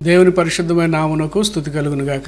దేవుని పరిశుద్ధమైన నామునకు స్థుతి కలుగునుగాక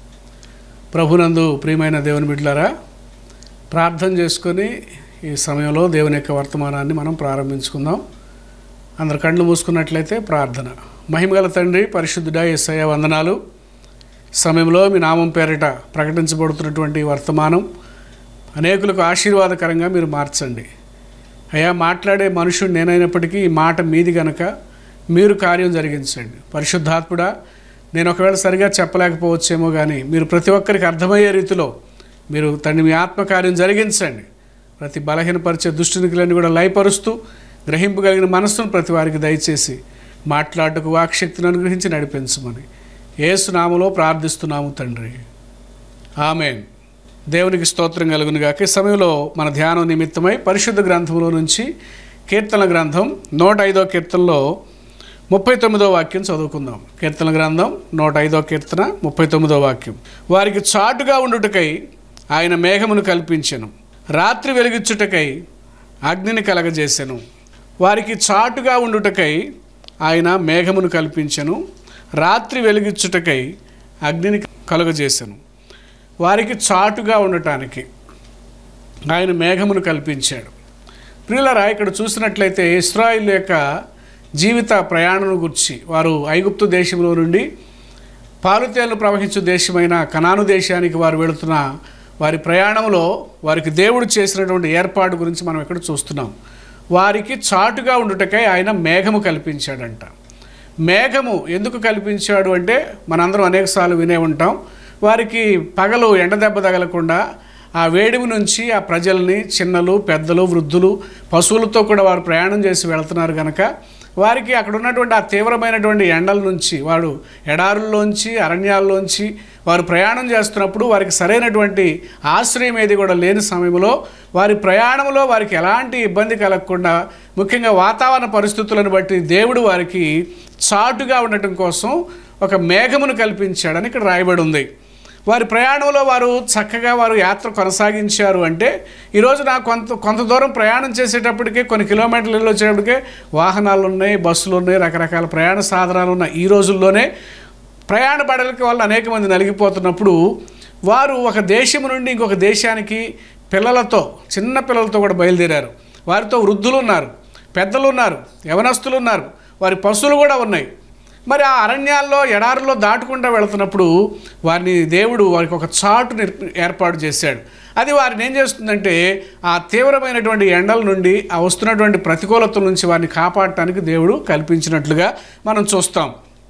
ప్రభునందు ప్రియమైన దేవుని బిడ్డలారా ప్రార్థన చేసుకొని ఈ సమయంలో దేవుని యొక్క వర్తమానాన్ని మనం ప్రారంభించుకుందాం అందరు కళ్ళు మూసుకున్నట్లయితే ప్రార్థన మహిమగల తండ్రి పరిశుద్ధుడా ఎస్ఐ వందనాలు సమయంలో మీ నామం పేరిట ప్రకటించబడుతున్నటువంటి ఈ వర్తమానం అనేకులకు ఆశీర్వాదకరంగా మీరు మార్చండి అయ్యా మాట్లాడే మనుషుడు నేనైనప్పటికీ ఈ మాట మీది గనక మీరు కార్యం జరిగించండి పరిశుద్ధాత్ముడా నేను ఒకవేళ సరిగా చెప్పలేకపోవచ్చేమో కానీ మీరు ప్రతి ఒక్కరికి అర్థమయ్యే రీతిలో మీరు తండ్రి మీ ఆత్మకార్యం జరిగించండి ప్రతి బలహీనపరిచే దుష్టునికులన్నీ కూడా లయపరుస్తూ గ్రహింపగలిగిన మనస్సును ప్రతి వారికి దయచేసి మాట్లాడటకు వాక్శక్తిని అనుగ్రహించి నడిపించమని ఏసునామలో ప్రార్థిస్తున్నాము తండ్రి ఆమెన్ దేవునికి స్తోత్రం కలుగును గాక ఈ సమయంలో మన ధ్యానం నిమిత్తమై పరిశుద్ధ గ్రంథంలో నుంచి కీర్తన గ్రంథం నూట ఐదో కీర్తనలో ముప్పై తొమ్మిదో వాక్యం చదువుకుందాం కీర్తన గ్రంథం నూట ఐదో కీర్తన ముప్పై తొమ్మిదో వాక్యం వారికి చాటుగా ఉండుటకై ఆయన మేఘమును కల్పించెను రాత్రి వెలిగించుటకై అగ్నిని కలగజేసెను వారికి చాటుగా ఉండుటకై ఆయన మేఘమును కల్పించెను రాత్రి వెలిగించుటకై అగ్నిని కలుగజేసెను వారికి చాటుగా ఉండటానికి ఆయన మేఘమును కల్పించాడు ప్రియులరా ఇక్కడ చూసినట్లయితే ఇస్రాయిల్ యొక్క జీవిత ప్రయాణం గురించి వారు ఐగుప్తు దేశంలో నుండి పాలుతేళ్లు ప్రవహించు దేశమైన కనాను దేశానికి వారు వెళుతున్న వారి ప్రయాణంలో వారికి దేవుడు చేసినటువంటి ఏర్పాటు గురించి మనం ఇక్కడ చూస్తున్నాం వారికి చాటుగా ఉండుటకై ఆయన మేఘము కల్పించాడంట మేఘము ఎందుకు కల్పించాడు అంటే మనందరం అనేకసార్లు వినే ఉంటాం వారికి పగలు ఎండదెబ్బ తగలకుండా ఆ వేడిమి నుంచి ఆ ప్రజల్ని చిన్నలు పెద్దలు వృద్ధులు పశువులతో కూడా వారు ప్రయాణం చేసి వెళ్తున్నారు కనుక వారికి అక్కడ ఉన్నటువంటి ఆ తీవ్రమైనటువంటి ఎండల నుంచి వాడు ఎడారుల్లోంచి అరణ్యాల్లోంచి వారు ప్రయాణం చేస్తున్నప్పుడు వారికి సరైనటువంటి ఆశ్రయం ఏది కూడా లేని సమయంలో వారి ప్రయాణంలో వారికి ఎలాంటి ఇబ్బంది కలగకుండా ముఖ్యంగా వాతావరణ పరిస్థితులను బట్టి దేవుడు వారికి చాటుగా ఉండటం కోసం ఒక మేఘమును కల్పించాడని ఇక్కడ రాయబడి ఉంది వారి ప్రయాణంలో వారు చక్కగా వారు యాత్ర కొనసాగించారు అంటే ఈరోజు నాకు కొంత కొంత దూరం ప్రయాణం చేసేటప్పటికే కొన్ని కిలోమీటర్లు వెళ్ళి వచ్చేటప్పటికే వాహనాలు ఉన్నాయి బస్సులు ఉన్నాయి రకరకాల ప్రయాణ సాధనాలు ఉన్నాయి ఈ రోజుల్లోనే ప్రయాణ బడలకి వాళ్ళు అనేక మంది నలిగిపోతున్నప్పుడు వారు ఒక దేశం నుండి ఇంకొక దేశానికి పిల్లలతో చిన్న పిల్లలతో కూడా బయలుదేరారు వారితో వృద్ధులు ఉన్నారు పెద్దలు ఉన్నారు యవనస్తులు ఉన్నారు వారి పశువులు కూడా ఉన్నాయి మరి ఆ అరణ్యాల్లో ఎడారులో దాటుకుంటూ వెళుతున్నప్పుడు వారిని దేవుడు వారికి ఒక చాటు ఏర్పాటు చేశాడు అది వారిని ఏం చేస్తుందంటే ఆ తీవ్రమైనటువంటి ఎండల నుండి ఆ వస్తున్నటువంటి ప్రతికూలతల నుంచి వారిని కాపాడటానికి దేవుడు కల్పించినట్లుగా మనం చూస్తాం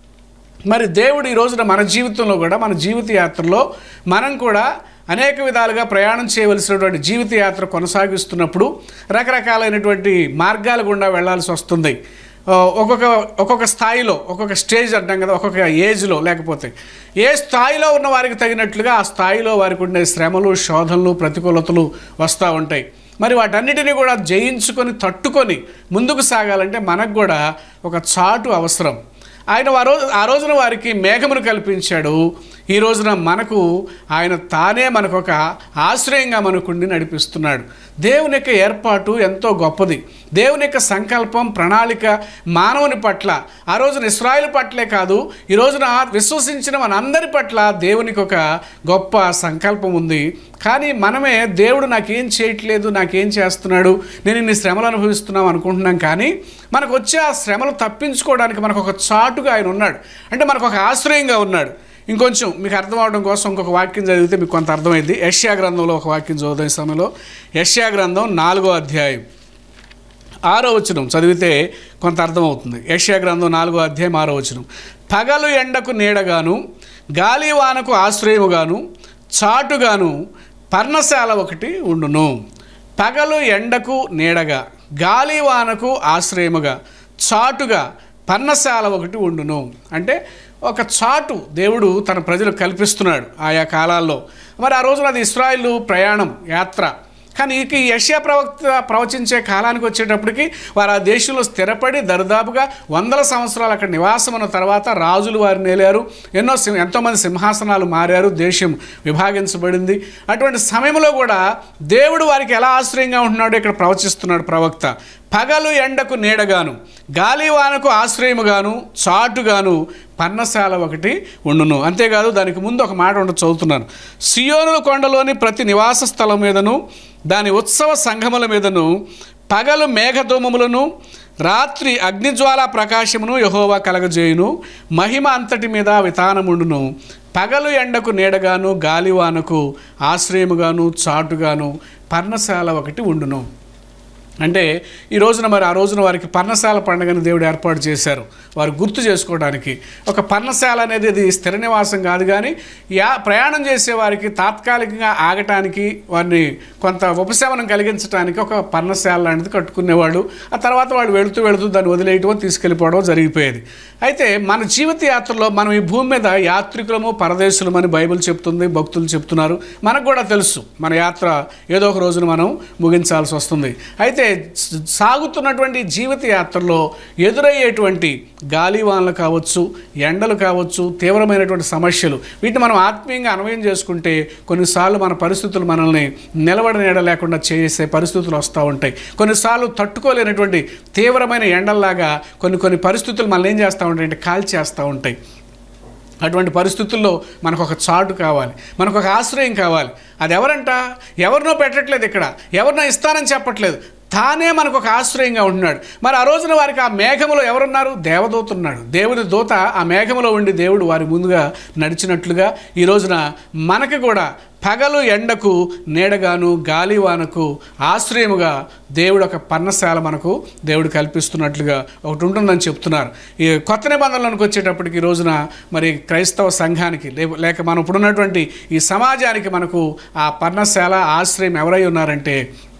మరి దేవుడు ఈ రోజున మన జీవితంలో కూడా మన జీవిత యాత్రలో మనం కూడా అనేక విధాలుగా ప్రయాణం చేయవలసినటువంటి జీవిత యాత్ర కొనసాగిస్తున్నప్పుడు రకరకాలైనటువంటి మార్గాల గుండా వెళ్లాల్సి వస్తుంది ఒక్కొక్క ఒక్కొక్క స్థాయిలో ఒక్కొక్క స్టేజ్ అంటాం కదా ఒక్కొక్క ఏజ్లో లేకపోతే ఏ స్థాయిలో ఉన్న వారికి తగినట్లుగా ఆ స్థాయిలో వారికి ఉండే శ్రమలు శోధనలు ప్రతికూలతలు వస్తూ ఉంటాయి మరి వాటన్నిటినీ కూడా జయించుకొని తట్టుకొని ముందుకు సాగాలంటే మనకు కూడా ఒక చాటు అవసరం ఆయన ఆ రోజు ఆ రోజున వారికి మేఘమును కల్పించాడు ఈ రోజున మనకు ఆయన తానే మనకు ఒక ఆశ్రయంగా మనకుండి నడిపిస్తున్నాడు దేవుని యొక్క ఏర్పాటు ఎంతో గొప్పది దేవుని యొక్క సంకల్పం ప్రణాళిక మానవుని పట్ల ఆ రోజున ఇస్రాయిల్ పట్లే కాదు ఈ రోజున విశ్వసించిన మనందరి పట్ల దేవునికి ఒక గొప్ప సంకల్పం ఉంది కానీ మనమే దేవుడు నాకేం చేయట్లేదు నాకేం చేస్తున్నాడు నేను ఇన్ని శ్రమలు అనుభవిస్తున్నాం అనుకుంటున్నాం కానీ మనకు వచ్చే ఆ శ్రమలు తప్పించుకోవడానికి మనకు ఒక చాటుగా ఆయన ఉన్నాడు అంటే మనకు ఒక ఆశ్రయంగా ఉన్నాడు ఇంకొంచెం మీకు అర్థం అవడం కోసం ఇంకొక వాక్యం చదివితే మీకు కొంత అర్థమైంది యష్యా గ్రంథంలో ఒక వాక్యం చదువుతాం ఈ సమయంలో యష్యా గ్రంథం నాలుగో అధ్యాయం ఆరో వచనం చదివితే కొంత అర్థమవుతుంది యష్యా గ్రంథం నాలుగో అధ్యాయం ఆరో వచనం పగలు ఎండకు నీడగాను గాలి వానకు ఆశ్రయముగాను చాటుగాను పర్ణశాల ఒకటి ఉండును పగలు ఎండకు నీడగా గాలి వానకు ఆశ్రయముగా చాటుగా పర్ణశాల ఒకటి ఉండును అంటే ఒక చాటు దేవుడు తన ప్రజలకు కల్పిస్తున్నాడు ఆయా కాలాల్లో మరి ఆ రోజున అది ఇస్రాయిల్ ప్రయాణం యాత్ర కానీ ఇక ఈ యష్యా ప్రవక్త ప్రవచించే కాలానికి వచ్చేటప్పటికి వారు ఆ దేశంలో స్థిరపడి దరిదాపుగా వందల సంవత్సరాలు అక్కడ నివాసం ఉన్న తర్వాత రాజులు వారిని నేలారు ఎన్నో సింహ ఎంతోమంది సింహాసనాలు మారారు దేశం విభాగించబడింది అటువంటి సమయంలో కూడా దేవుడు వారికి ఎలా ఆశ్రయంగా ఉంటున్నాడో ఇక్కడ ప్రవచిస్తున్నాడు ప్రవక్త పగలు ఎండకు నీడగాను గాలివానకు ఆశ్రయముగాను చాటుగాను పన్నశాల ఒకటి ఉండును అంతేకాదు దానికి ముందు ఒక మాట ఉండ చదువుతున్నాను సియోనుల కొండలోని ప్రతి నివాస స్థలం మీదను దాని ఉత్సవ సంఘముల మీదను పగలు మేఘధూమములను రాత్రి అగ్నిజ్వాల ప్రకాశమును యహోవా కలగజేయును మహిమ అంతటి మీద వితానముండును పగలు ఎండకు నీడగాను గాలివానకు ఆశ్రయముగాను చాటుగాను పర్ణశాల ఒకటి ఉండును అంటే ఈ రోజున మరి ఆ రోజున వారికి పర్ణశాల పండుగను దేవుడు ఏర్పాటు చేశారు వారు గుర్తు చేసుకోవడానికి ఒక పర్ణశాల అనేది ఇది స్థిర నివాసం కాదు కానీ యా ప్రయాణం చేసే వారికి తాత్కాలికంగా ఆగటానికి వారిని కొంత ఉపశమనం కలిగించడానికి ఒక పర్ణశాల లాంటిది కట్టుకునేవాళ్ళు ఆ తర్వాత వాళ్ళు వెళుతూ వెళుతూ దాన్ని వదిలేయటం తీసుకెళ్ళిపోవడం జరిగిపోయేది అయితే మన జీవిత యాత్రలో మనం ఈ భూమి మీద యాత్రికులము పరదేశులమని బైబిల్ చెప్తుంది భక్తులు చెప్తున్నారు మనకు కూడా తెలుసు మన యాత్ర ఏదో ఒక రోజున మనం ముగించాల్సి వస్తుంది అయితే స- సాగుతున్నటువంటి జీవిత యాత్రలో ఎదురయ్యేటువంటి గాలివానలు కావచ్చు ఎండలు కావచ్చు తీవ్రమైనటువంటి సమస్యలు వీటిని మనం ఆత్మీయంగా అన్వయం చేసుకుంటే కొన్నిసార్లు మన పరిస్థితులు మనల్ని నిలబడి నీడ లేకుండా చేసే పరిస్థితులు వస్తూ ఉంటాయి కొన్నిసార్లు తట్టుకోలేనటువంటి తీవ్రమైన ఎండల్లాగా కొన్ని కొన్ని పరిస్థితులు మనల్ని ఏం చేస్తూ ఉంటాయి అంటే కాల్చేస్తూ ఉంటాయి అటువంటి పరిస్థితుల్లో మనకు ఒక చాటు కావాలి మనకు ఒక ఆశ్రయం కావాలి అది ఎవరంట ఎవరినో పెట్టట్లేదు ఇక్కడ ఎవరినో ఇస్తానని చెప్పట్లేదు తానే మనకు ఒక ఆశ్రయంగా ఉంటున్నాడు మరి ఆ రోజున వారికి ఆ మేఘములో ఎవరున్నారు దేవదూత ఉన్నాడు దేవుని దూత ఆ మేఘములో ఉండి దేవుడు వారి ముందుగా నడిచినట్లుగా ఈ రోజున మనకి కూడా పగలు ఎండకు నీడగాను గాలివానకు ఆశ్రయముగా దేవుడు ఒక పర్ణశాల మనకు దేవుడు కల్పిస్తున్నట్లుగా ఒకటి ఉంటుందని చెప్తున్నారు ఈ కొత్త నిబంధనలకు వచ్చేటప్పటికి ఈ రోజున మరి క్రైస్తవ సంఘానికి లే- లేక మనం ఇప్పుడున్నటువంటి ఈ సమాజానికి మనకు ఆ పర్ణశాల ఆశ్రయం ఎవరై ఉన్నారంటే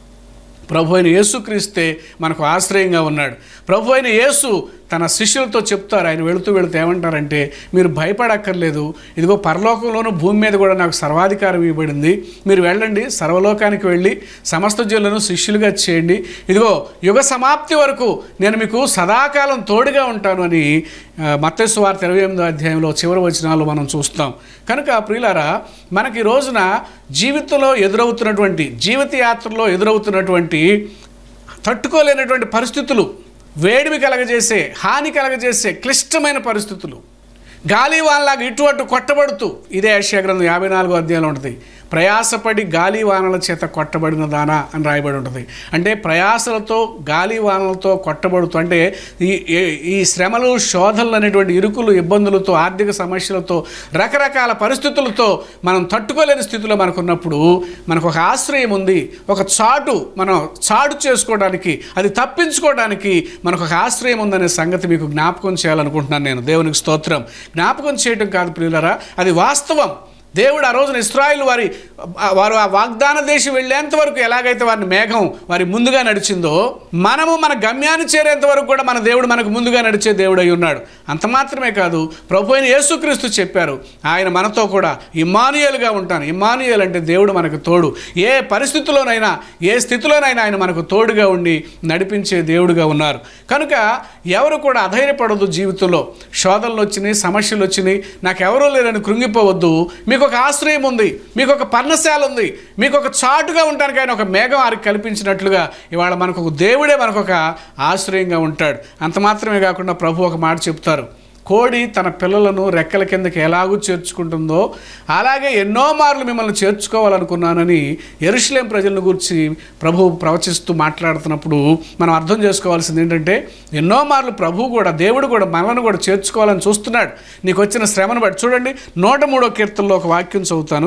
ప్రభు అయిన యేసుక్రీస్తే మనకు ఆశ్రయంగా ఉన్నాడు ప్రభు అయిన యేసు తన శిష్యులతో చెప్తారు ఆయన వెళుతూ వెళుతూ ఏమంటారంటే మీరు భయపడక్కర్లేదు ఇదిగో పరలోకంలోనూ భూమి మీద కూడా నాకు సర్వాధికారం ఇవ్వబడింది మీరు వెళ్ళండి సర్వలోకానికి వెళ్ళి సమస్త జీవులను శిష్యులుగా చేయండి ఇదిగో యుగ సమాప్తి వరకు నేను మీకు సదాకాలం తోడుగా ఉంటాను అని మత్స్సు వార్త ఇరవై ఎనిమిదో అధ్యాయంలో చివరి వచనాలు మనం చూస్తాం కనుక ప్రియులారా మనకి ఈ రోజున జీవితంలో ఎదురవుతున్నటువంటి జీవిత యాత్రలో ఎదురవుతున్నటువంటి తట్టుకోలేనటువంటి పరిస్థితులు వేడిమి కలగజేసే హాని కలగజేసే క్లిష్టమైన పరిస్థితులు గాలి వానలాగా ఇటు అటు కొట్టబడుతూ ఇదే ఏషియా గ్రంథం యాభై నాలుగో అధ్యాయంలో ఉంటుంది ప్రయాసపడి గాలి వానల చేత కొట్టబడిన దానా అని రాయబడి ఉంటుంది అంటే ప్రయాసలతో గాలి వానలతో కొట్టబడుతూ అంటే ఈ ఈ- ఈ శ్రమలు శోధనలు అనేటువంటి ఇరుకులు ఇబ్బందులతో ఆర్థిక సమస్యలతో రకరకాల పరిస్థితులతో మనం తట్టుకోలేని స్థితిలో మనకున్నప్పుడు మనకు ఒక ఆశ్రయం ఉంది ఒక చాటు మనం చాటు చేసుకోవడానికి అది తప్పించుకోవడానికి మనకు ఒక ఆశ్రయం ఉందనే సంగతి మీకు జ్ఞాపకం చేయాలనుకుంటున్నాను నేను దేవునికి స్తోత్రం జ్ఞాపకం చేయటం కాదు ప్రియులరా అది వాస్తవం దేవుడు ఆ రోజున ఇస్రాయిల్ వారి వారు ఆ వాగ్దాన దేశం వెళ్ళేంత వరకు ఎలాగైతే వారిని మేఘం వారి ముందుగా నడిచిందో మనము మన గమ్యాన్ని చేరేంత వరకు కూడా మన దేవుడు మనకు ముందుగా నడిచే దేవుడు అయి ఉన్నాడు అంత మాత్రమే కాదు ప్రభు అయిన యేసుక్రీస్తు చెప్పారు ఆయన మనతో కూడా ఇమానుయేలుగా ఉంటాను ఇమానుయేల్ అంటే దేవుడు మనకు తోడు ఏ పరిస్థితిలోనైనా ఏ స్థితిలోనైనా ఆయన మనకు తోడుగా ఉండి నడిపించే దేవుడుగా ఉన్నారు కనుక ఎవరు కూడా అధైర్యపడద్దు జీవితంలో శోధనలు వచ్చినాయి సమస్యలు వచ్చినాయి నాకు ఎవరూ లేరని కృంగిపోవద్దు మీకు ఒక ఆశ్రయం ఉంది మీకు ఒక పర్ణశాల ఉంది మీకు ఒక చాటుగా ఉండడానికి ఆయన ఒక మేఘం వారికి కల్పించినట్లుగా ఇవాళ మనకు ఒక దేవుడే మనకు ఒక ఆశ్రయంగా ఉంటాడు అంత మాత్రమే కాకుండా ప్రభు ఒక మాట చెప్తారు కోడి తన పిల్లలను రెక్కల కిందకి ఎలాగూ చేర్చుకుంటుందో అలాగే ఎన్నో మార్లు మిమ్మల్ని చేర్చుకోవాలనుకున్నానని ఎరుషలేం ప్రజలను గురించి ప్రభు ప్రవచిస్తూ మాట్లాడుతున్నప్పుడు మనం అర్థం చేసుకోవాల్సింది ఏంటంటే ఎన్నో మార్లు ప్రభు కూడా దేవుడు కూడా మనల్ని కూడా చేర్చుకోవాలని చూస్తున్నాడు నీకు వచ్చిన శ్రమను బట్టి చూడండి నూట మూడో కీర్తనలో ఒక వాక్యం చదువుతాను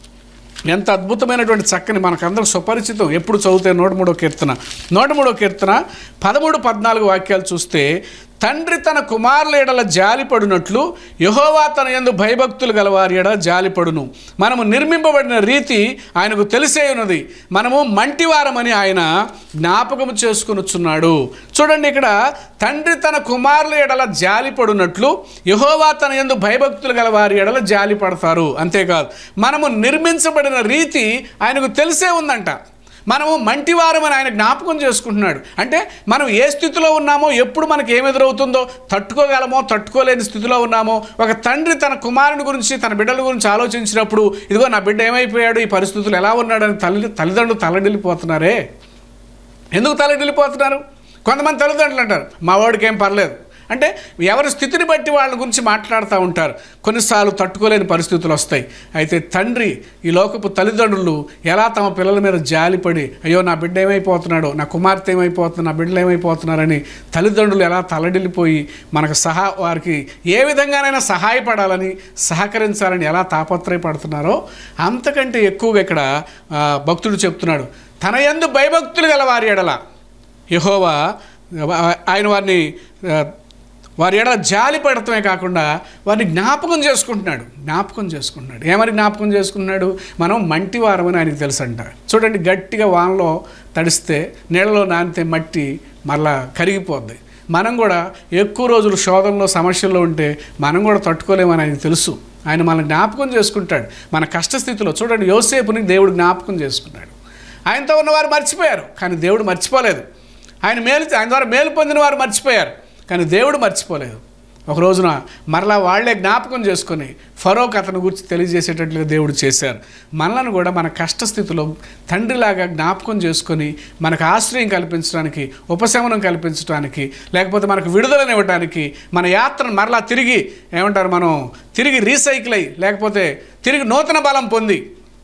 ఎంత అద్భుతమైనటువంటి చక్కని మనకందరూ సుపరిచితం ఎప్పుడు చదివితే నూట మూడో కీర్తన నూట మూడో కీర్తన పదమూడు పద్నాలుగు వాక్యాలు చూస్తే తండ్రి తన కుమారుల ఎడల జాలిపడునట్లు యహోవా తన యందు భయభక్తులు గలవారి ఎడల జాలిపడును మనము నిర్మింపబడిన రీతి ఆయనకు తెలిసే ఉన్నది మనము మంటివారమని ఆయన జ్ఞాపకము చేసుకొనుచున్నాడు చూడండి ఇక్కడ తండ్రి తన కుమారుల ఎడల జాలిపడునట్లు యహోవా తన యందు భయభక్తులు గల వారి ఎడల జాలి పడతారు అంతేకాదు మనము నిర్మించబడిన రీతి ఆయనకు తెలిసే ఉందంట మనము మంటివారమని ఆయన జ్ఞాపకం చేసుకుంటున్నాడు అంటే మనం ఏ స్థితిలో ఉన్నామో ఎప్పుడు మనకి ఏం ఎదురవుతుందో తట్టుకోగలమో తట్టుకోలేని స్థితిలో ఉన్నామో ఒక తండ్రి తన కుమారుని గురించి తన బిడ్డల గురించి ఆలోచించినప్పుడు ఇదిగో నా బిడ్డ ఏమైపోయాడు ఈ పరిస్థితులు ఎలా ఉన్నాడని తల్లి తల్లిదండ్రులు తలడిల్లిపోతున్నారే ఎందుకు తలడిల్లిపోతున్నారు కొంతమంది తల్లిదండ్రులు అంటారు మా వాడికి ఏం పర్లేదు అంటే ఎవరి స్థితిని బట్టి వాళ్ళ గురించి మాట్లాడుతూ ఉంటారు కొన్నిసార్లు తట్టుకోలేని పరిస్థితులు వస్తాయి అయితే తండ్రి ఈ లోకపు తల్లిదండ్రులు ఎలా తమ పిల్లల మీద జాలిపడి అయ్యో నా బిడ్డ ఏమైపోతున్నాడో నా కుమార్తె ఏమైపోతున్నా నా బిడ్డలు ఏమైపోతున్నారని తల్లిదండ్రులు ఎలా తలడిల్లిపోయి మనకు సహా వారికి ఏ విధంగానైనా సహాయపడాలని సహకరించాలని ఎలా తాపత్రయపడుతున్నారో అంతకంటే ఎక్కువగా ఇక్కడ ఆ, భక్తుడు చెప్తున్నాడు తన యందు భయభక్తులు గల వారి ఎడల యహోవా ఆయన వారిని ఆ, వారి ఎడ జాలి పడటమే కాకుండా వారిని జ్ఞాపకం చేసుకుంటున్నాడు జ్ఞాపకం చేసుకుంటున్నాడు ఏమని జ్ఞాపకం చేసుకుంటున్నాడు మనం మంటి వారమని ఆయనకు తెలుసంట చూడండి గట్టిగా వానలో తడిస్తే నీళ్ళలో నానితే మట్టి మళ్ళా కరిగిపోద్ది మనం కూడా ఎక్కువ రోజులు శోధనలో సమస్యల్లో ఉంటే మనం కూడా తట్టుకోలేమని ఆయనకు తెలుసు ఆయన మనల్ని జ్ఞాపకం చేసుకుంటాడు మన కష్టస్థితిలో చూడండి యోసేపుని దేవుడు జ్ఞాపకం చేసుకున్నాడు ఆయనతో ఉన్నవారు మర్చిపోయారు కానీ దేవుడు మర్చిపోలేదు ఆయన మేలు ఆయన ద్వారా మేలు పొందిన వారు మర్చిపోయారు కానీ దేవుడు మర్చిపోలేదు ఒక రోజున మరలా వాళ్ళే జ్ఞాపకం చేసుకొని ఫరోక్ అతని గురించి తెలియజేసేటట్లుగా దేవుడు చేశారు మనలను కూడా మన కష్టస్థితిలో తండ్రిలాగా జ్ఞాపకం చేసుకొని మనకు ఆశ్రయం కల్పించడానికి ఉపశమనం కల్పించడానికి లేకపోతే మనకు విడుదలనివ్వడానికి మన యాత్రను మరలా తిరిగి ఏమంటారు మనం తిరిగి రీసైకిల్ అయ్యి లేకపోతే తిరిగి నూతన బలం పొంది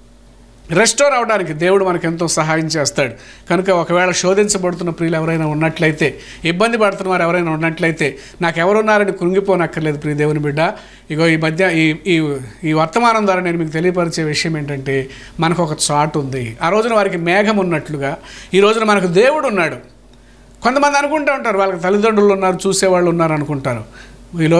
రెస్టోర్ అవడానికి దేవుడు మనకు ఎంతో సహాయం చేస్తాడు కనుక ఒకవేళ శోధించబడుతున్న ప్రియులు ఎవరైనా ఉన్నట్లయితే ఇబ్బంది పడుతున్న వారు ఎవరైనా ఉన్నట్లయితే నాకు ఎవరున్నారని కృంగిపోనక్కర్లేదు ప్రియ దేవుని బిడ్డ ఇగో ఈ మధ్య ఈ ఈ ఈ వర్తమానం ద్వారా నేను మీకు తెలియపరిచే విషయం ఏంటంటే మనకు ఒక చాటు ఉంది ఆ రోజున వారికి మేఘం ఉన్నట్లుగా ఈ రోజున మనకు దేవుడు ఉన్నాడు కొంతమంది అనుకుంటూ ఉంటారు వాళ్ళకి తల్లిదండ్రులు ఉన్నారు చూసేవాళ్ళు ఉన్నారు అనుకుంటారు ఈలో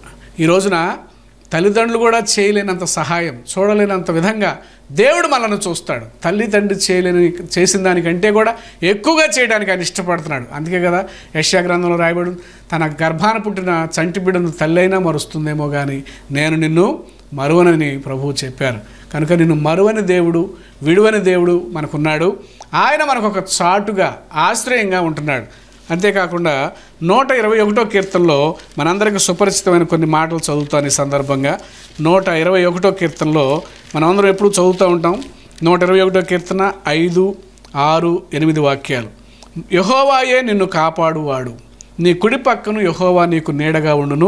ఈ రోజున తల్లిదండ్రులు కూడా చేయలేనంత సహాయం చూడలేనంత విధంగా దేవుడు మనల్ని చూస్తాడు తల్లి తండ్రి చేయలేని చేసిన దానికంటే కూడా ఎక్కువగా చేయడానికి ఆయన ఇష్టపడుతున్నాడు అందుకే కదా యశ్యా గ్రంథంలో రాయబడి తన గర్భాన పుట్టిన చంటి బిడ్డను తల్లైనా మరుస్తుందేమో కానీ నేను నిన్ను మరువనని ప్రభువు చెప్పారు కనుక నిన్ను మరువని దేవుడు విడువని దేవుడు మనకున్నాడు ఆయన మనకు ఒక చాటుగా ఆశ్రయంగా ఉంటున్నాడు అంతేకాకుండా నూట ఇరవై ఒకటో కీర్తనలో మనందరికీ సుపరిచితమైన కొన్ని మాటలు చదువుతాను ఈ సందర్భంగా నూట ఇరవై ఒకటో కీర్తనలో మనందరం ఎప్పుడు చదువుతూ ఉంటాం నూట ఇరవై ఒకటో కీర్తన ఐదు ఆరు ఎనిమిది వాక్యాలు యహోవాయే నిన్ను కాపాడువాడు నీ కుడి పక్కను యహోవా నీకు నీడగా ఉండును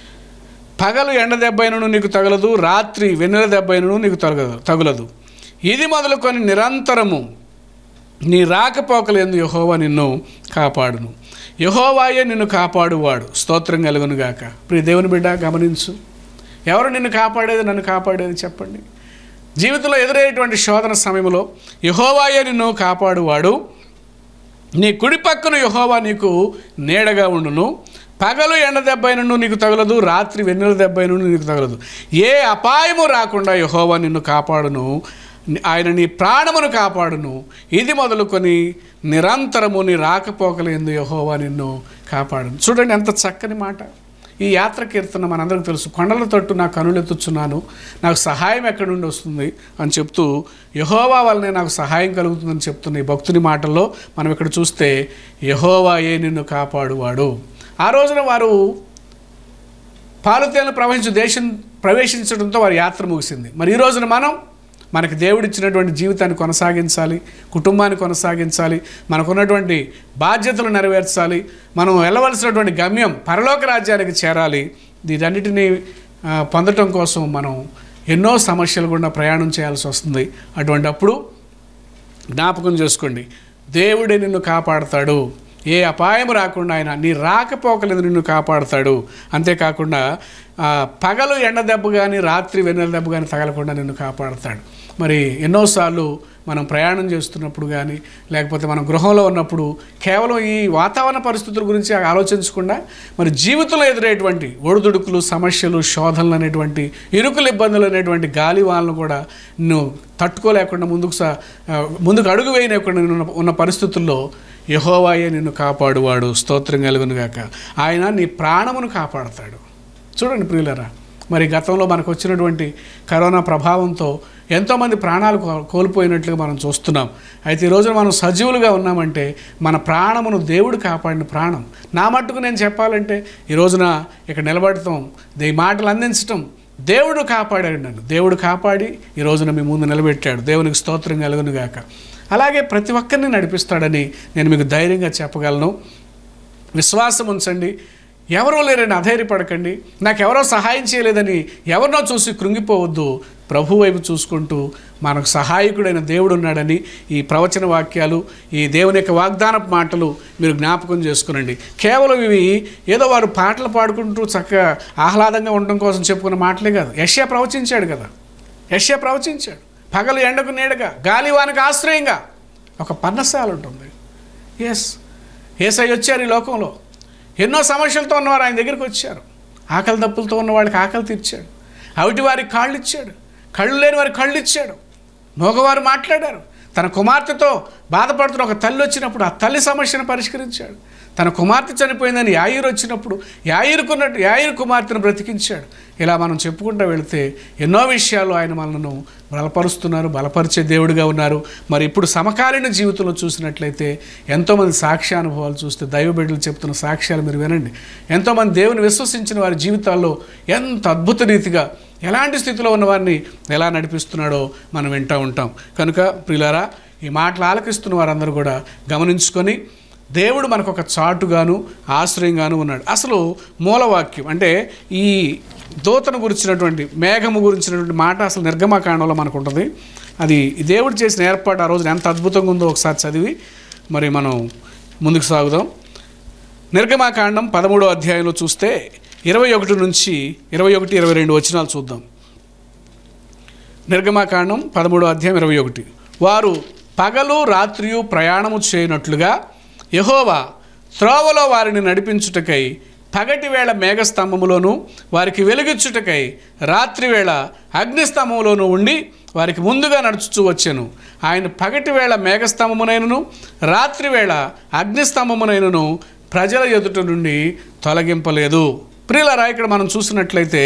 పగలు ఎండ దెబ్బైనను నీకు తగలదు రాత్రి వెన్నెల దెబ్బైనను నీకు తగలదు తగులదు ఇది మొదలుకొని నిరంతరము నీ రాకపోకలేందు యహోవా నిన్ను కాపాడును యహోవాయే నిన్ను కాపాడువాడు స్తోత్రం కలుగునుగాక ప్రియ దేవుని బిడ్డ గమనించు ఎవరు నిన్ను కాపాడేది నన్ను కాపాడేది చెప్పండి జీవితంలో ఎదురయ్యేటువంటి శోధన సమయంలో యహోవాయే నిన్ను కాపాడువాడు నీ కుడి పక్కన యహోవా నీకు నీడగా ఉండును పగలు ఎండ దెబ్బైనను నీకు తగలదు రాత్రి వెన్నెల దెబ్బైనను నీకు తగలదు ఏ అపాయము రాకుండా యహోవా నిన్ను కాపాడును ఆయన నీ ప్రాణమును కాపాడును ఇది మొదలుకొని నిరంతరము నీ రాకపోకలేందు యహోవా నిన్ను కాపాడును చూడండి ఎంత చక్కని మాట ఈ యాత్ర కీర్తన మనందరికీ తెలుసు కొండల తట్టు నా కనులెత్తుచున్నాను నాకు సహాయం ఎక్కడి నుండి వస్తుంది అని చెప్తూ యహోవా వల్లనే నాకు సహాయం కలుగుతుందని చెప్తున్న ఈ భక్తుని మాటల్లో మనం ఇక్కడ చూస్తే యహోవాయే నిన్ను కాపాడువాడు ఆ రోజున వారు పాలుతేలను ప్రవహించు దేశం ప్రవేశించడంతో వారి యాత్ర ముగిసింది మరి ఈ రోజున మనం మనకి దేవుడిచ్చినటువంటి జీవితాన్ని కొనసాగించాలి కుటుంబాన్ని కొనసాగించాలి మనకున్నటువంటి బాధ్యతలు నెరవేర్చాలి మనం వెళ్ళవలసినటువంటి గమ్యం పరలోక రాజ్యానికి చేరాలి వీటన్నిటినీ ఆ, పొందటం కోసం మనం ఎన్నో సమస్యలు గుండా ప్రయాణం చేయాల్సి వస్తుంది అటువంటి అప్పుడు జ్ఞాపకం చేసుకోండి దేవుడే నిన్ను కాపాడతాడు ఏ అపాయం రాకుండా ఆయన నీ రాకపోకలేదు నిన్ను కాపాడతాడు అంతేకాకుండా ఆ, పగలు ఎండ దెబ్బ కానీ రాత్రి వెన్నెల దెబ్బ కానీ తగలకుండా నిన్ను కాపాడతాడు మరి ఎన్నోసార్లు మనం ప్రయాణం చేస్తున్నప్పుడు కానీ లేకపోతే మనం గృహంలో ఉన్నప్పుడు కేవలం ఈ వాతావరణ పరిస్థితుల గురించి ఆలోచించకుండా మరి జీవితంలో ఎదురయ్యేటువంటి ఒడిదుడుకులు సమస్యలు శోధనలు అనేటువంటి ఇరుకులు ఇబ్బందులు అనేటువంటి గాలి వాళ్ళను కూడా నువ్వు తట్టుకోలేకుండా ముందుకు సా ఆ, ముందుకు అడుగు వేయలేకుండా ఉన్న ఉన్న పరిస్థితుల్లో యహోవాయే నిన్ను కాపాడువాడు స్తోత్రం కలుగునుగాక ఆయన నీ ప్రాణమును కాపాడతాడు చూడండి ప్రియులరా మరి గతంలో మనకు వచ్చినటువంటి కరోనా ప్రభావంతో ఎంతోమంది ప్రాణాలు కో- కోల్పోయినట్లుగా మనం చూస్తున్నాం అయితే ఈ రోజున మనం సజీవులుగా ఉన్నామంటే మన ప్రాణమును దేవుడు కాపాడిన ప్రాణం నా మట్టుకు నేను చెప్పాలంటే ఈ రోజున ఇక్కడ నిలబడటం ఈ మాటలు అందించటం దేవుడు కాపాడాడు నన్ను దేవుడు కాపాడి ఈ రోజున మీ ముందు నిలబెట్టాడు దేవునికి స్తోత్రం కలుగును గాక అలాగే ప్రతి ఒక్కరిని నడిపిస్తాడని నేను మీకు ధైర్యంగా చెప్పగలను విశ్వాసం ఉంచండి ఎవరో లేరని అధైర్యపడకండి నాకెవరో సహాయం చేయలేదని ఎవరినో చూసి కృంగిపోవద్దు ప్రభు వైపు చూసుకుంటూ మనకు సహాయకుడైన దేవుడు ఉన్నాడని ఈ ప్రవచన వాక్యాలు ఈ దేవుని యొక్క వాగ్దానపు మాటలు మీరు జ్ఞాపకం చేసుకునండి కేవలం ఇవి ఏదో వారు పాటలు పాడుకుంటూ చక్కగా ఆహ్లాదంగా ఉండడం కోసం చెప్పుకున్న మాటలే కాదు యష్యా ప్రవచించాడు కదా యష్యా ప్రవచించాడు పగలు ఎండకు నీడగా గాలివానికి ఆశ్రయంగా ఒక పర్ణశాల ఉంటుంది ఎస్ ఏసై వచ్చారు ఈ లోకంలో ఎన్నో సమస్యలతో ఉన్నవారు ఆయన దగ్గరికి వచ్చారు ఆకలి దప్పులతో ఉన్న వాళ్ళకి ఆకలి తీర్చాడు అవిటి వారికి కాళ్ళు ఇచ్చాడు కళ్ళు లేని వారికి కళ్ళు ఇచ్చాడు మగవారు మాట్లాడారు తన కుమార్తెతో బాధపడుతున్న ఒక తల్లి వచ్చినప్పుడు ఆ తల్లి సమస్యను పరిష్కరించాడు తన కుమార్తె చనిపోయిందని యాయిరు వచ్చినప్పుడు యాయిరుకున్నట్టు యాయిరు కుమార్తెను బ్రతికించాడు ఇలా మనం చెప్పుకుంటూ వెళితే ఎన్నో విషయాలు ఆయన మనను బలపరుస్తున్నారు బలపరిచే దేవుడిగా ఉన్నారు మరి ఇప్పుడు సమకాలీన జీవితంలో చూసినట్లయితే ఎంతోమంది సాక్ష్యానుభవాలు చూస్తే దైవ బిడ్డలు చెప్తున్న సాక్ష్యాలు మీరు వినండి ఎంతోమంది దేవుని విశ్వసించిన వారి జీవితాల్లో ఎంత అద్భుత రీతిగా ఎలాంటి స్థితిలో ఉన్న వారిని ఎలా నడిపిస్తున్నాడో మనం వింటూ ఉంటాం కనుక ప్రియులారా ఈ మాటలు ఆలకిస్తున్న వారందరూ కూడా గమనించుకొని దేవుడు మనకు ఒక చాటుగాను ఆశ్రయంగాను ఉన్నాడు అసలు మూలవాక్యం అంటే ఈ దూతను గురించినటువంటి మేఘము గురించినటువంటి మాట అసలు నిర్గమకాండంలో మనకు ఉంటుంది అది ఈ దేవుడు చేసిన ఏర్పాటు ఆ రోజున ఎంత అద్భుతంగా ఉందో ఒకసారి చదివి మరి మనం ముందుకు సాగుదాం నిర్గమాకాండం పదమూడో అధ్యాయంలో చూస్తే ఇరవై ఒకటి నుంచి ఇరవై ఒకటి ఇరవై రెండు వచనాలు చూద్దాం నిర్గమాకాండం పదమూడో అధ్యాయం ఇరవై ఒకటి వారు పగలు రాత్రియు ప్రయాణము చేయనట్లుగా యహోవా త్రోవలో వారిని నడిపించుటకై పగటి వేళ మేఘస్తంభములోను వారికి వెలుగిచ్చుటకై రాత్రివేళ అగ్నిస్తంభములోను ఉండి వారికి ముందుగా నడుచుచూ వచ్చాను ఆయన పగటి వేళ మేఘస్తంభమునైనను రాత్రివేళ అగ్నిస్తంభమునైనను ప్రజల ఎదుట నుండి తొలగింపలేదు ప్రియులరా ఇక్కడ మనం చూసినట్లయితే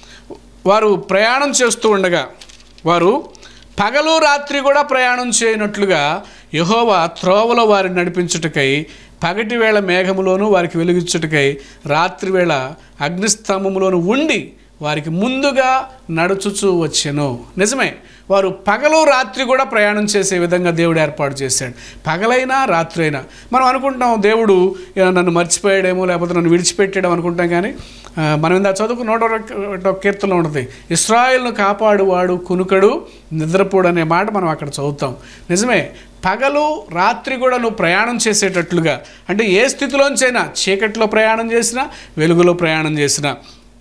వారు ప్రయాణం చేస్తూ ఉండగా వారు పగలు రాత్రి కూడా ప్రయాణం చేయనట్లుగా యహోవా త్రోవలో వారిని నడిపించుటకై పగటి వేళ మేఘములోను వారికి వెలుగించుటకై రాత్రి వేళ అగ్నిస్తంభములోను ఉండి వారికి ముందుగా నడుచుచూ వచ్చెను నిజమే వారు పగలు రాత్రి కూడా ప్రయాణం చేసే విధంగా దేవుడు ఏర్పాటు చేశాడు పగలైనా రాత్రి అయినా మనం అనుకుంటాం దేవుడు "ఏ, నన్ను మర్చిపోయాడేమో లేకపోతే నన్ను విడిచిపెట్టాడేమో అనుకుంటాం కానీ ఆ, మనం ఇందా చదువుకు నూట ఒకటో కీర్తనలో ఉంటుంది ఇస్రాయిల్ను కాపాడువాడు కునుకడు నిద్రపోడు అనే మాట మనం అక్కడ చదువుతాం నిజమే పగలు రాత్రి కూడా నువ్వు ప్రయాణం చేసేటట్లుగా అంటే ఏ స్థితిలోంచైనా చీకట్లో ప్రయాణం చేసినా వెలుగులో ప్రయాణం చేసినా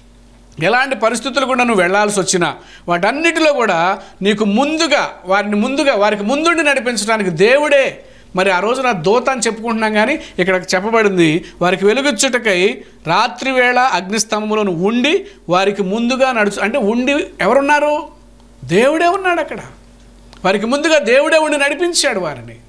ఎలాంటి పరిస్థితులు కూడా నువ్వు వెళ్ళాల్సి వచ్చినా వాటన్నిటిలో కూడా నీకు ముందుగా వారిని ముందుగా వారికి ముందుండి నడిపించడానికి దేవుడే మరి ఆ రోజున దోత అని చెప్పుకుంటున్నాం కానీ ఇక్కడ చెప్పబడింది వారికి వెలుగుచ్చుటకై రాత్రి వేళ అగ్నిస్తంభంలో ఉండి వారికి ముందుగా నడుచు అంటే ఉండి ఎవరున్నారు దేవుడే ఉన్నాడు అక్కడ వారికి ముందుగా దేవుడే ఉండి నడిపించాడు వారిని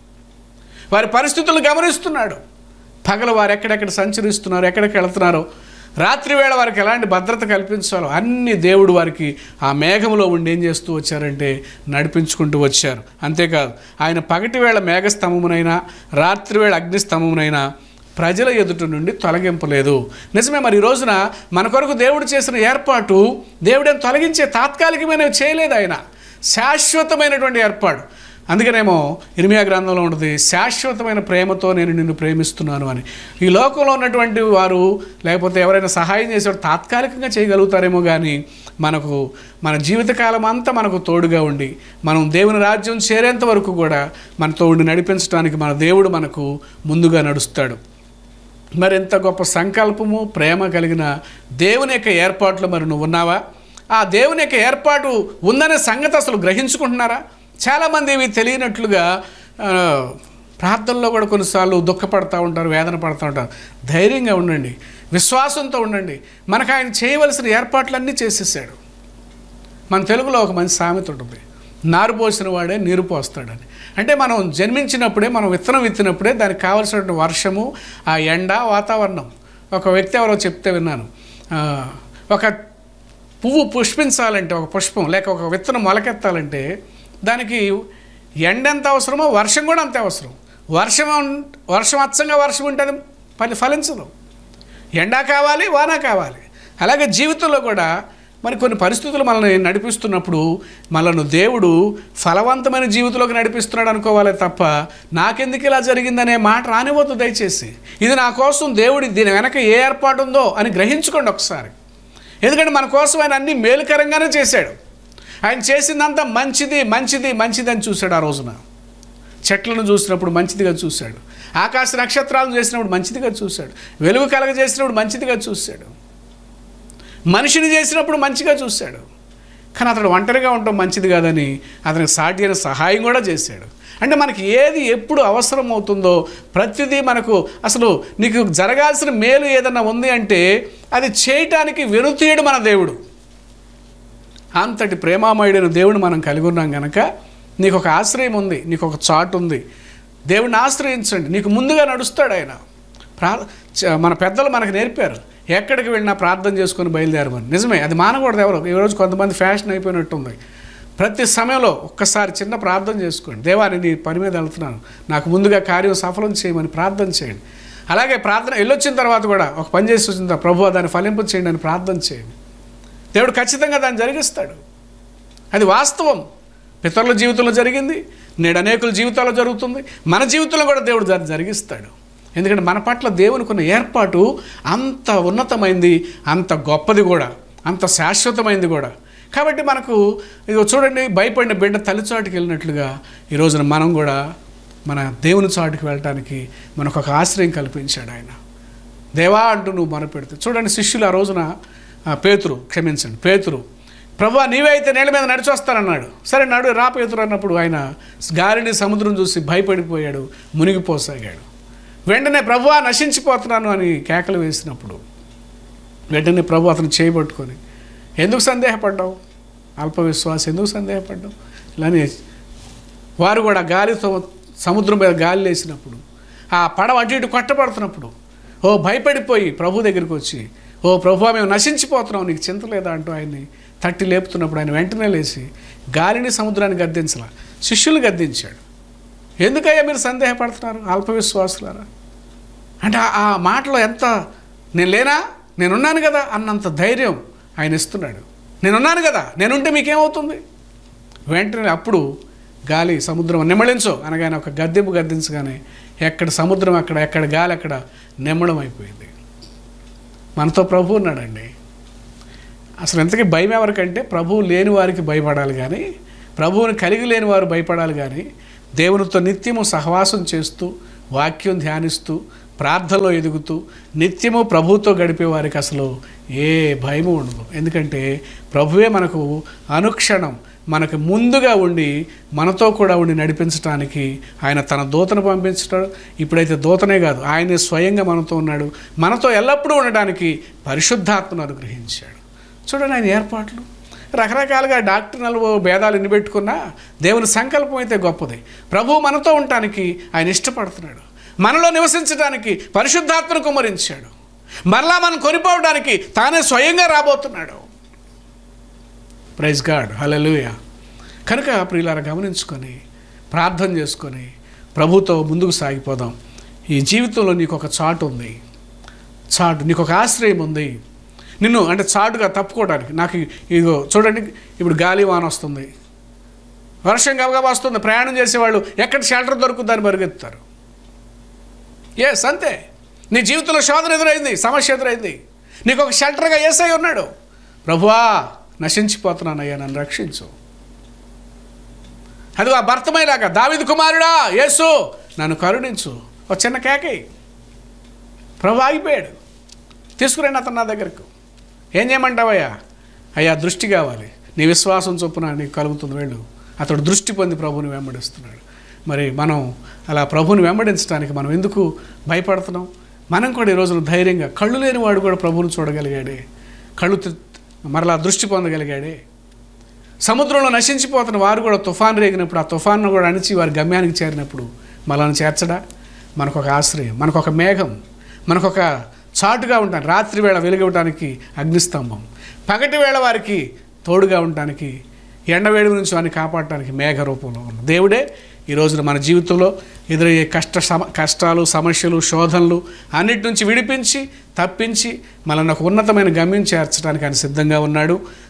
వారి పరిస్థితులను గమనిస్తున్నాడు పగలు వారు ఎక్కడెక్కడ సంచరిస్తున్నారు ఎక్కడికి వెళుతున్నారో రాత్రి వేళ వారికి ఎలాంటి భద్రత కల్పించాలో అన్ని దేవుడు వారికి ఆ మేఘంలో ఉండి ఏం చేస్తూ వచ్చారంటే నడిపించుకుంటూ వచ్చారు అంతేకాదు ఆయన పగటి వేళ మేఘస్తంభమునైనా రాత్రి వేళ అగ్నిస్తంభమునైనా ప్రజల ఎదుట నుండి తొలగింపలేదు నిజమే మరి ఈ రోజున మన కొరకు దేవుడు చేసిన ఏర్పాటు దేవుడని తొలగించే తాత్కాలికమైనవి చేయలేదు ఆయన శాశ్వతమైనటువంటి ఏర్పాటు అందుకనేమో ఇర్మియా గ్రంథంలో ఉంటుంది శాశ్వతమైన ప్రేమతో నేను నిన్ను ప్రేమిస్తున్నాను అని ఈ లోకంలో ఉన్నటువంటి వారు లేకపోతే ఎవరైనా సహాయం చేసేవారు తాత్కాలికంగా చేయగలుగుతారేమో కానీ మనకు మన జీవితకాలం అంతా మనకు తోడుగా ఉండి మనం దేవుని రాజ్యం చేరేంత వరకు కూడా మనతో ఉండి నడిపించడానికి మన దేవుడు మనకు ముందుగా నడుస్తాడు మరి ఎంత గొప్ప సంకల్పము ప్రేమ కలిగిన దేవుని యొక్క ఏర్పాట్లో మరి నువ్వు ఉన్నావా ఆ దేవుని యొక్క ఏర్పాటు ఉందనే సంగతి అసలు గ్రహించుకుంటున్నారా చాలామంది ఇవి తెలియనట్లుగా ఆ, ప్రార్థనలో కూడా కొన్నిసార్లు దుఃఖపడతా ఉంటారు వేదన పడుతూ ఉంటారు ధైర్యంగా ఉండండి విశ్వాసంతో ఉండండి మనకు ఆయన చేయవలసిన ఏర్పాట్లన్నీ చేసేసాడు మన తెలుగులో ఒక మంచి సామెత ఉంటుంది నారు పోసిన వాడే నీరు పోస్తాడని అంటే మనం జన్మించినప్పుడే మనం విత్తనం విత్తినప్పుడే దానికి కావలసినటువంటి వర్షము ఆ ఎండ వాతావరణం ఒక వ్యక్తి ఎవరో చెప్తే విన్నాను ఆ, ఒక పువ్వు పుష్పించాలంటే ఒక పుష్పం లేక ఒక విత్తనం మొలకెత్తాలంటే దానికి ఎండ ఎంత అవసరమో వర్షం కూడా అంతే అవసరం వర్షం ఉం- వర్షం అచ్చంగా వర్షం ఉంటే అది ఫలి ఫలించదు ఎండ కావాలి వాన కావాలి అలాగే జీవితంలో కూడా మరి కొన్ని పరిస్థితులు మనల్ని నడిపిస్తున్నప్పుడు మనల్ని దేవుడు ఫలవంతమైన జీవితంలోకి నడిపిస్తున్నాడు అనుకోవాలి తప్ప నాకెందుకు ఇలా జరిగిందనే మాట రానివ్వద్దు దయచేసి ఇది నా కోసం దేవుడి దీని వెనక ఏ ఏర్పాటు ఉందో అని గ్రహించుకోండి ఒకసారి ఎందుకంటే మన కోసం ఆయన అన్ని మేలుకరంగానే చేశాడు ఆయన చేసిందంతా మంచిది మంచిది మంచిది అని చూశాడు ఆ రోజున చెట్లను చూసినప్పుడు మంచిదిగా చూశాడు ఆకాశ నక్షత్రాలను చేసినప్పుడు మంచిదిగా చూశాడు వెలుగు కలగజేసినప్పుడు మంచిదిగా చూశాడు మనిషిని చేసినప్పుడు మంచిగా చూశాడు కానీ అతడు ఒంటరిగా ఉండటం మంచిది కాదని అతనికి సాటి అయిన సహాయం కూడా చేశాడు అంటే మనకి ఏది ఎప్పుడు అవసరం అవుతుందో ప్రతిదీ మనకు అసలు నీకు జరగాల్సిన మేలు ఏదన్నా ఉంది అంటే అది చేయటానికి వెనుతీయడు మన దేవుడు అంతటి ప్రేమామయుడైన దేవుడు మనం కలిగి ఉన్నాం కనుక నీకు ఒక ఆశ్రయం ఉంది నీకు ఒక చాటు ఉంది దేవుడిని ఆశ్రయించండి నీకు ముందుగా నడుస్తాడు ఆయన ప్రా చ- మన పెద్దలు మనకు నేర్పారు ఎక్కడికి వెళ్ళినా ప్రార్థన చేసుకొని బయలుదేరమని నిజమే అది మానకూడదు ఎవరు ఈరోజు కొంతమంది ఫ్యాషన్ అయిపోయినట్టుంది ప్రతి సమయంలో ఒక్కసారి చిన్న ప్రార్థన చేసుకోండి దేవా నేను నీ పని మీద వెళ్తున్నాను నాకు ముందుగా కార్యం సఫలం చేయమని ప్రార్థన చేయండి అలాగే ప్రార్థన వెళ్ళొచ్చిన తర్వాత కూడా ఒక పని చేసి వచ్చిన తర్వాత ప్రభు దాన్ని ఫలింపు చేయండి అని ప్రార్థన చేయండి దేవుడు ఖచ్చితంగా దాన్ని జరిగిస్తాడు అది వాస్తవం పితరుల జీవితంలో జరిగింది నేడు అనేకుల జీవితాల్లో జరుగుతుంది మన జీవితంలో కూడా దేవుడు దాన్ని జరిగిస్తాడు ఎందుకంటే మన పట్ల దేవునికి ఉన్న ఏర్పాటు అంత ఉన్నతమైంది అంత గొప్పది కూడా అంత శాశ్వతమైంది కూడా కాబట్టి మనకు ఇదిగో చూడండి భయపడిన బిడ్డ తల్లిచాటుకి వెళ్ళినట్లుగా ఈ రోజున మనం కూడా మన దేవుని చాటుకి వెళ్ళటానికి మనకు ఒక ఆశ్రయం కల్పించాడు ఆయన దేవా అంటూ నువ్వు మొరపెడితే చూడండి శిష్యులు ఆ రోజున ఆ, పేతురు క్షమించండి పేతురు ప్రభా నీవే అయితే నేల మీద నడిచి వస్తానన్నాడు సరే నడు రా పేతురు అన్నప్పుడు ఆయన గాలిని సముద్రం చూసి భయపడిపోయాడు మునిగిపోసాగాడు వెంటనే ప్రభువా నశించిపోతున్నాను అని కేకలు వేసినప్పుడు వెంటనే ప్రభు అతను చేయబట్టుకొని ఎందుకు సందేహపడ్డావు అల్ప విశ్వాసం ఎందుకు సందేహపడ్డావు ఇలానే వారు కూడా గాలితో సముద్రం మీద గాలి లేసినప్పుడు ఆ పడవ అటు ఇటు కొట్టబడుతున్నప్పుడు ఓ భయపడిపోయి ప్రభు దగ్గరికి వచ్చి ఓ ప్రభు మేము నశించిపోతున్నాం నీకు చింత లేదా అంటూ ఆయన్ని తట్టి లేపుతున్నప్పుడు ఆయన వెంటనే లేచి గాలిని సముద్రాన్ని గద్దించలా శిష్యులు గద్దించాడు ఎందుకయ్యా మీరు సందేహపడుతున్నారు అల్ప విశ్వాసులారా అంటే ఆ- ఆ మాటలో ఎంత నేను లేనా నేనున్నాను కదా అన్నంత ధైర్యం ఆయన ఇస్తున్నాడు నేనున్నాను కదా నేనుంటే మీకేమవుతుంది వెంటనే అప్పుడు గాలి సముద్రం నిమ్మళించో అనగానే ఒక గద్దెంపు గద్దించగానే ఎక్కడ సముద్రం అక్కడ ఎక్కడ గాలి అక్కడ నిమ్మడం అయిపోయింది మనతో ప్రభు ఉన్నాడండి అసలు ఎంతకీ భయం ఎవరికంటే ప్రభువు లేని వారికి భయపడాలి కానీ ప్రభువుని కలిగి లేని వారు భయపడాలి కానీ దేవునితో నిత్యము సహవాసం చేస్తూ వాక్యం ధ్యానిస్తూ ప్రార్థనలో ఎదుగుతూ నిత్యము ప్రభువుతో గడిపే వారికి అసలు ఏ భయము ఉండదు ఎందుకంటే ప్రభువే మనకు అనుక్షణం మనకు ముందుగా ఉండి మనతో కూడా ఉండి నడిపించడానికి ఆయన తన దూతను పంపించడం ఇప్పుడైతే దూతనే కాదు ఆయనే స్వయంగా మనతో ఉన్నాడు మనతో ఎల్లప్పుడూ ఉండడానికి పరిశుద్ధాత్మను అనుగ్రహించాడు చూడండి ఆయన ఏర్పాట్లు రకరకాలుగా డాక్టర్నలు భేదాలు ఎన్ని పెట్టుకున్నా దేవుని సంకల్పం అయితే గొప్పది ప్రభువు మనతో ఉండటానికి ఆయన ఇష్టపడుతున్నాడు మనలో నివసించడానికి పరిశుద్ధాత్మను కుమరించాడు మరలా మనం కొనిపోవడానికి తానే స్వయంగా రాబోతున్నాడు ప్రైజ్ గాడ్ హలలుయ కనుక ప్రియులారా గమనించుకొని ప్రార్థన చేసుకొని ప్రభుతో ముందుకు సాగిపోదాం ఈ జీవితంలో నీకు ఒక చాటు ఉంది చాటు నీకు ఒక ఆశ్రయం ఉంది నిన్ను అంటే చాటుగా తప్పుకోవడానికి నాకు ఇదిగో చూడండి ఇప్పుడు గాలి వాన వస్తుంది వర్షం గబగబా వస్తుంది ప్రయాణం చేసేవాళ్ళు ఎక్కడ షెల్టర్ దొరుకుతుందని పరిగెత్తుతారు ఎస్ అంతే నీ జీవితంలో శోధన ఎదురైంది సమస్య ఎదురైంది నీకు ఒక షెల్టర్గా ఏసై ఉన్నాడు ప్రభువా నశించిపోతున్నానయ్యా నన్ను రక్షించు అదిగో ఆ భర్తమైలాగా దావిది కుమారుడా యేసు నన్ను కరుణించు ఒక చిన్న కేకై ప్రభు ఆగిపోయాడు తీసుకురండి అతను నా దగ్గరకు ఏం చేయమంటావయ్యా అయ్యా దృష్టి కావాలి నీ విశ్వాసం చొప్పున నీకు కలుగుతుంది వెళ్ళు అతడు దృష్టి పొంది ప్రభుని వెంబడిస్తున్నాడు మరి మనం అలా ప్రభుని వెంబడించడానికి మనం ఎందుకు భయపడుతున్నాం మనం కూడా ఈ రోజున ధైర్యంగా కళ్ళు లేని వాడు కూడా ప్రభువుని చూడగలిగాడే కళ్ళు తె- మరలా దృష్టి పొందగలిగాడే సముద్రంలో నశించిపోతున్న వారు కూడా తుఫాన్ రేగినప్పుడు ఆ తుఫాన్ను కూడా అణిచి వారి గమ్యానికి చేరినప్పుడు మనల్ని చేర్చడా మనకొక ఆశ్రయం మనకొక మేఘం మనకొక చాటుగా ఉంటాను రాత్రి వేళ వెలుగవటానికి అగ్నిస్తంభం పగటి వేళ వారికి తోడుగా ఉండటానికి ఎండవేడి నుంచి వారిని కాపాడటానికి మేఘ రూపంలో ఉన్న దేవుడే ఈ రోజున మన జీవితంలో ఎదురయ్యే కష్ట సమ కష్టాలు సమస్యలు శోధనలు అన్నిటి నుంచి విడిపించి తప్పించి మనల్ని ఒక ఉన్నతమైన గమ్యం చేర్చడానికి ఆయన సిద్ధంగా ఉన్నాడు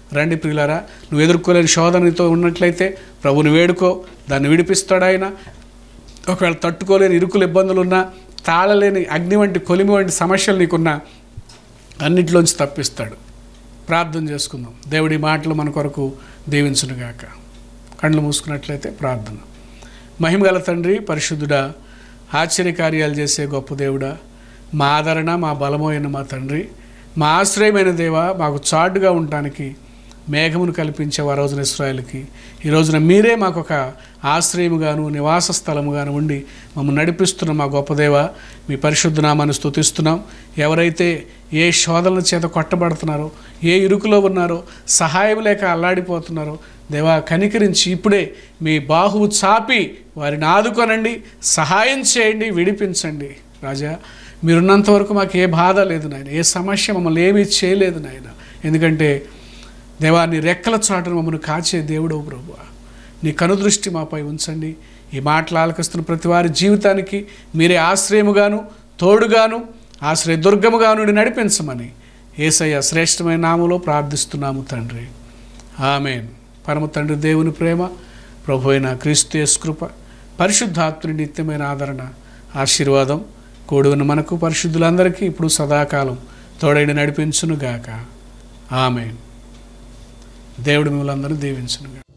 రండి ప్రియులారా నువ్వు ఎదుర్కోలేని శోధనతో ఉన్నట్లయితే ప్రభుని వేడుకో దాన్ని విడిపిస్తాడు ఆయన ఒకవేళ తట్టుకోలేని ఇరుకులు ఇబ్బందులు ఉన్నా తాళలేని అగ్ని వంటి కొలిమి వంటి సమస్యలు నీకున్నా అన్నింటిలోంచి తప్పిస్తాడు ప్రార్థన చేసుకుందాం దేవుడి మాటలు మన కొరకు దీవించునుగాక కళ్ళు మూసుకున్నట్లయితే ప్రార్థన మహిమగల తండ్రి పరిశుద్ధుడా ఆశ్చర్యకార్యాలు చేసే గొప్ప దేవుడా మా ఆదరణ మా బలమైన మా తండ్రి మా ఆశ్రయమైన దేవ మాకు చాటుగా ఉండటానికి మేఘమును కల్పించే ఆ రోజున ఇస్రాయల్కి ఈ రోజున మీరే మాకు ఒక ఆశ్రయముగాను నివాస స్థలముగాను ఉండి మమ్మల్ని నడిపిస్తున్న మా గొప్ప దేవ మీ పరిశుద్ధ నామాన్ని స్తుతిస్తున్నాం ఎవరైతే ఏ శోధనల చేత కొట్టబడుతున్నారో ఏ ఇరుకులో ఉన్నారో సహాయం లేక అల్లాడిపోతున్నారో దేవా కనికరించి ఇప్పుడే మీ బాహువు చాపి వారిని ఆదుకొనండి సహాయం చేయండి విడిపించండి రాజా మీరున్నంత వరకు మాకు ఏ బాధ లేదు నాయన ఏ సమస్య మమ్మల్ని ఏమీ చేయలేదు నాయన ఎందుకంటే దేవా నీ రెక్కల చాటును మమ్మల్ని కాచే దేవుడవు ప్రభు నీ కనుదృష్టి మాపై ఉంచండి ఈ మాటలు ఆలకిస్తున్న ప్రతి వారి జీవితానికి మీరే ఆశ్రయముగాను తోడుగాను ఆశ్రయ దుర్గముగాను నడిపించమని ఏసయ్య శ్రేష్టమైన నామలో ప్రార్థిస్తున్నాము తండ్రి ఆమెన్ పరమ తండ్రి దేవుని ప్రేమ ప్రభు అయిన క్రీస్తు యేసు కృప పరిశుద్ధాత్ముని నిత్యమైన ఆదరణ ఆశీర్వాదం కూడున్న మనకు పరిశుద్ధులందరికీ ఇప్పుడు సదాకాలం తోడైన నడిపించునుగాక ఆమె దేవుడు మిమ్మల్ని అందరూ దీవించునుగా